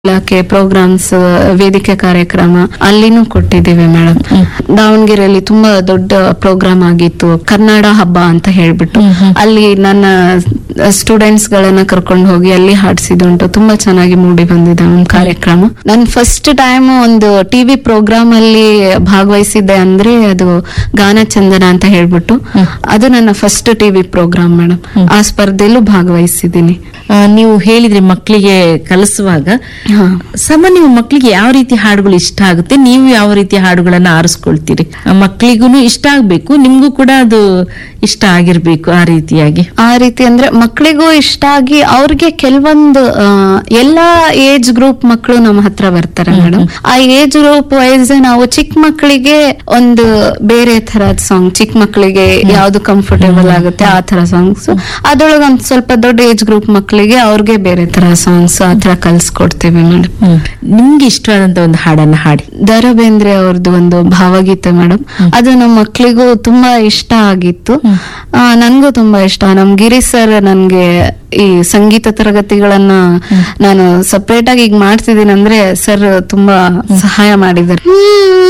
ಇಲಾಖೆ ಪ್ರೋಗ್ರಾಮ್ಸ್ ವೇದಿಕೆ ಕಾರ್ಯಕ್ರಮ ಅಲ್ಲಿನೂ ಕೊಟ್ಟಿದ್ದೀವಿ ಮೇಡಮ್ ದಾವಣಗೆರೆಯಲ್ಲಿ ತುಂಬಾ ದೊಡ್ಡ ಪ್ರೋಗ್ರಾಮ್ ಆಗಿತ್ತು ಕನ್ನಡ ಹಬ್ಬ ಅಂತ ಹೇಳ್ಬಿಟ್ಟು ಅಲ್ಲಿ ನನ್ನ ಸ್ಟೂಡೆಂಟ್ಸ್ ಗಳನ್ನ ಕರ್ಕೊಂಡು ಹೋಗಿ ಅಲ್ಲಿ ಹಾಡ್ಸಿದುಂಟು ತುಂಬಾ ಚೆನ್ನಾಗಿ ಮೂಡಿ ಬಂದಿದೆ ಒಂದು ಕಾರ್ಯಕ್ರಮ ನಾನು ಫಸ್ಟ್ ಟೈಮ್ ಒಂದು ಟಿವಿ ಪ್ರೋಗ್ರಾಮ್ ಅಲ್ಲಿ ಭಾಗವಹಿಸಿದ್ದೆ ಅಂದ್ರೆ ಅದು ಗಾನ ಚಂದನ ಅಂತ ಹೇಳ್ಬಿಟ್ಟು ಅದು ನನ್ನ ಫಸ್ಟ್ ಟಿವಿ ಪ್ರೋಗ್ರಾಮ್ ಮೇಡಮ್ ಆ ಸ್ಪರ್ಧೆಯಲ್ಲೂ ಭಾಗವಹಿಸಿದ್ದೀನಿ ಆ, ನೀವು ಹೇಳಿದ್ರಿ ಮಕ್ಕಳಿಗೆ ಕಲಿಸುವಾಗ ಹಾ ಸಾಮಾನ್ಯ ಮಕ್ಕಳಿಗೆ ಯಾವ ರೀತಿ ಹಾಡುಗಳು ಇಷ್ಟ ಆಗುತ್ತೆ ನೀವು ಯಾವ ರೀತಿ ಹಾಡುಗಳನ್ನ ಆರಿಸ್ಕೊಳ್ತೀರಿ ಮಕ್ಕಳಿಗೂ ಇಷ್ಟ ಆಗ್ಬೇಕು ನಿಮ್ಗೂ ಕೂಡ ಅದು ಇಷ್ಟ ಆಗಿರ್ಬೇಕು ಆ ರೀತಿಯಾಗಿ ಆ ರೀತಿ ಅಂದ್ರೆ ಮಕ್ಕಳಿಗೂ ಇಷ್ಟ ಆಗಿ ಅವ್ರಿಗೆ ಕೆಲವೊಂದು ಆ, ಎಲ್ಲಾ ಏಜ್ ಗ್ರೂಪ್ ಮಕ್ಕಳು ನಮ್ಮ ಹತ್ರ ಬರ್ತಾರೆ ಮೇಡಮ್ ಆ ಏಜ್ ಗ್ರೂಪ್ ವೈಸ್ ನಾವು ಚಿಕ್ಕ ಮಕ್ಕಳಿಗೆ ಒಂದು ಬೇರೆ ತರದ್ ಸಾಂಗ್ ಚಿಕ್ಕ ಮಕ್ಕಳಿಗೆ ಯಾವ್ದು ಕಂಫರ್ಟೇಬಲ್ ಆಗುತ್ತೆ ಆ ತರ ಸಾಂಗ್ಸ್ ಅದ್ರೊಳಗೆ ಒಂದ್ ಸ್ವಲ್ಪ ದೊಡ್ಡ ಏಜ್ ಗ್ರೂಪ್ ಮಕ್ಕಳಿಗೆ ಅವ್ರಿಗೆ ಬೇರೆ ತರ ಸಾಂಗ್ಸ್ ಆ ತರ ಕಲ್ಸ್ಕೊಡ್ತೀವಿ ಮೇಡಮ್ ನಿಮ್ಗೆ ಇಷ್ಟವಾದಂತ ಒಂದು ಹಾಡನ್ನ ಹಾಡಿ ದರ ಬೇಂದ್ರೆ ಅವ್ರದ್ದು ಒಂದು ಭಾವಗೀತೆ ಮೇಡಮ್ ಅದು ನಮ್ಮ ಮಕ್ಕಳಿಗೂ ತುಂಬಾ ಇಷ್ಟ ಆಗಿತ್ತು ಆ, ನನ್ಗೂ ತುಂಬಾ ಇಷ್ಟ ನಮ್ ಗಿರಿ ಸರ್ ನನ್ಗೆ ಈ ಸಂಗೀತ ತರಗತಿಗಳನ್ನ ನಾನು ಸಪ್ರೇಟ್ ಆಗಿ ಈಗ ಮಾಡ್ತಿದ್ದೀನಿ ಅಂದ್ರೆ ಸರ್ ತುಂಬಾ ಸಹಾಯ ಮಾಡಿದ್ದಾರೆ